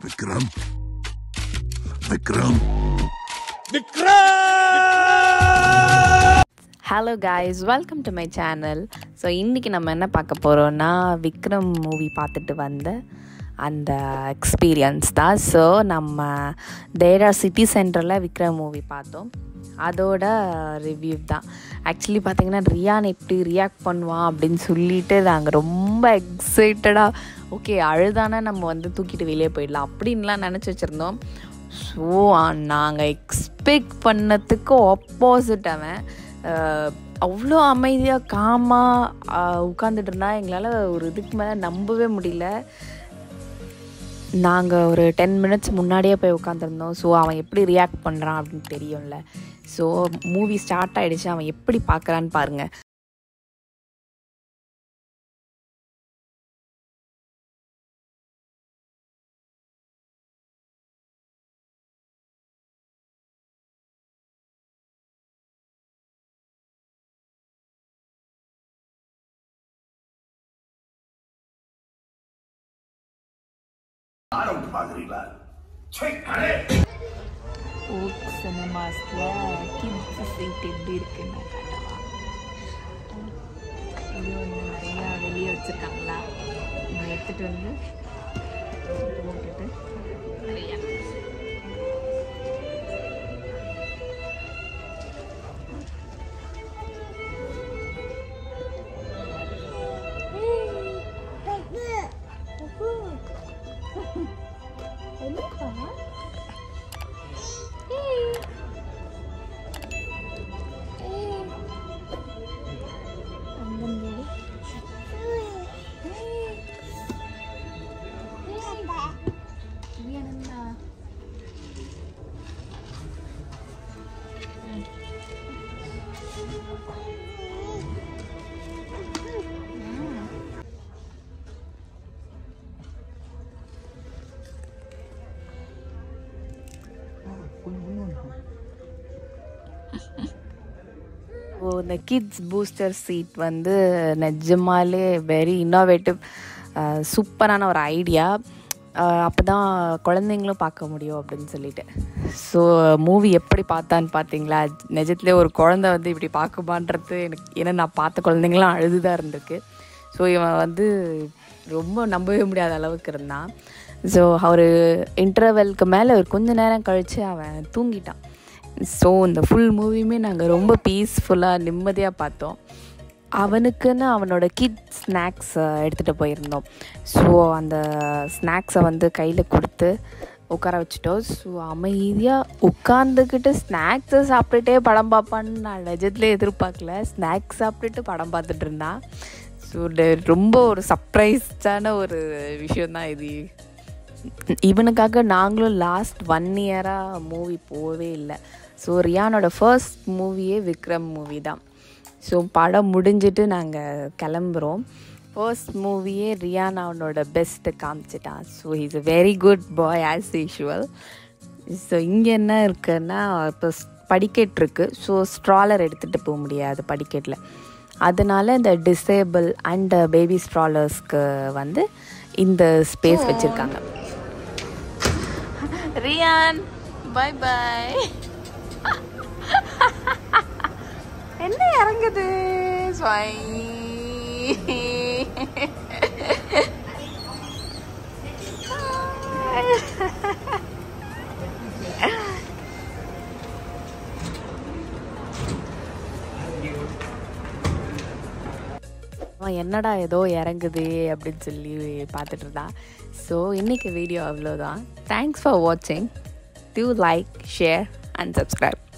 Vikram Vikram hello guys welcome to my channel so இன்றைக்கி நம்ம என்ன பார்க்க போகிறோன்னா விக்ரம் மூவி பார்த்துட்டு வந்த அந்த எக்ஸ்பீரியன்ஸ் தான் ஸோ நம்ம தேரா சிட்டி சென்டரில் விக்ரம் மூவி பார்த்தோம் அதோட ரிவ்யூ தான் ஆக்சுவலி பார்த்தீங்கன்னா ரியான் எப்படி ரியாக்ட் பண்ணுவான் அப்படின்னு சொல்லிட்டு நாங்கள் ரொம்ப எக்ஸைட்டடாக ஓகே அழுதானே நம்ம வந்து தூக்கிட்டு வெளியே போயிடலாம் அப்படின்லாம் நினச்சி வச்சுருந்தோம் ஸோ நாங்கள் எக்ஸ்பெக்ட் பண்ணதுக்கு ஆப்போசிட் அவன் அஹ், அவ்வளோ அமைதியாக காமாக உட்காந்துட்டு இருந்தா எங்களால் ஒரு இதுக்கு மேலே நம்பவே முடியல நாங்கள் ஒரு டென் மினிட்ஸ் முன்னாடியே போய் உட்காந்துருந்தோம் ஸோ அவன் எப்படி ரியாக்ட் பண்ணுறான் அப்படின்னு தெரியும்ல ஸோ மூவி ஸ்டார்ட் ஆகிடுச்சு அவன் எப்படி பார்க்குறான்னு பாருங்கள் ஓக் சினிமாஸில் கிட்ஸ் சீட் எப்படி இருக்குன்னு காட்டவா இது வந்து நிறையா வெளியே வச்சுருக்காங்களா இதை எடுத்துகிட்டு வந்து போட்டுட்டு நிறையா ஓ இந்த கிட்ஸ் பூஸ்டர் சீட் வந்து நிஜமாலே வெரி இன்னோவேட்டிவ் சூப்பரான ஒரு ஐடியா அப்போ தான் குழந்தைங்களும் பார்க்க முடியும் அப்படின்னு சொல்லிட்டு ஸோ மூவி எப்படி பார்த்தான்னு பார்த்தீங்களா நிஜத்துலேயே ஒரு குழந்தை வந்து இப்படி பார்க்குமான்றது எனக்கு ஏன்னா நான் பார்த்த குழந்தைங்களாம் அழுது தான் இருந்திருக்கு ஸோ இவன் வந்து ரொம்ப நம்பவே முடியாத அளவுக்கு இருந்தான் ஸோ ஒரு இன்டர்வெல்க்கு மேலே ஒரு கொஞ்ச நேரம் கழித்து அவன் தூங்கிட்டான் ஸோ இந்த ஃபுல் மூவியுமே நாங்கள் ரொம்ப பீஸ்ஃபுல்லாக நிம்மதியாக பார்த்தோம் அவனுக்குன்னு அவனோட கிட் ஸ்நாக்ஸ் எடுத்துகிட்டு போயிருந்தோம் ஸோ அந்த ஸ்நாக்ஸை வந்து கையில் கொடுத்து உட்கார வச்சுட்டோம் ஸோ அமைதியாக உட்காந்துக்கிட்டு ஸ்நாக்ஸை சாப்பிட்டுட்டே படம் பார்ப்பான்னு நான் நிஜத்துலேயே எதிர்பார்க்கல ஸ்நாக்ஸ் சாப்பிட்டுட்டு படம் பார்த்துட்டு இருந்தான் ஸோ ரொம்ப ஒரு சர்ப்ரைஸ்டான ஒரு விஷயந்தான் இது இவனுக்காக நாங்களும் லாஸ்ட் ஒன் இயராக மூவி போகவே இல்லை ஸோ ரியானோட ஃபர்ஸ்ட் மூவியே விக்ரம் மூவி தான் ஸோ படம் முடிஞ்சிட்டு நாங்கள் கிளம்புறோம் ஃபர்ஸ்ட் மூவியே ரியான் அவனோட பெஸ்ட்டு காமிச்சிட்டான் so is a very good boy as usual so இங்கே என்ன இருக்குன்னா இப்போ படிக்கட் இருக்குது ஸோ ஸ்ட்ராலர் எடுத்துகிட்டு போக முடியாது படிக்கட்டில் அதனால இந்த டிசேபிள் அண்ட் பேபி ஸ்ட்ராலர்ஸ்க்கு வந்து இந்த ஸ்பேஸ் வச்சுருக்காங்க ரியான் பை பை என்ன இறங்குது ஸ்வை அவன் என்னடா ஏதோ இறங்குது அப்படின்னு சொல்லி பார்த்துட்டு இருந்தான் ஸோ இன்றைக்கி வீடியோ அவ்வளோதான் தேங்க்ஸ் ஃபார் வாட்சிங் do like share and subscribe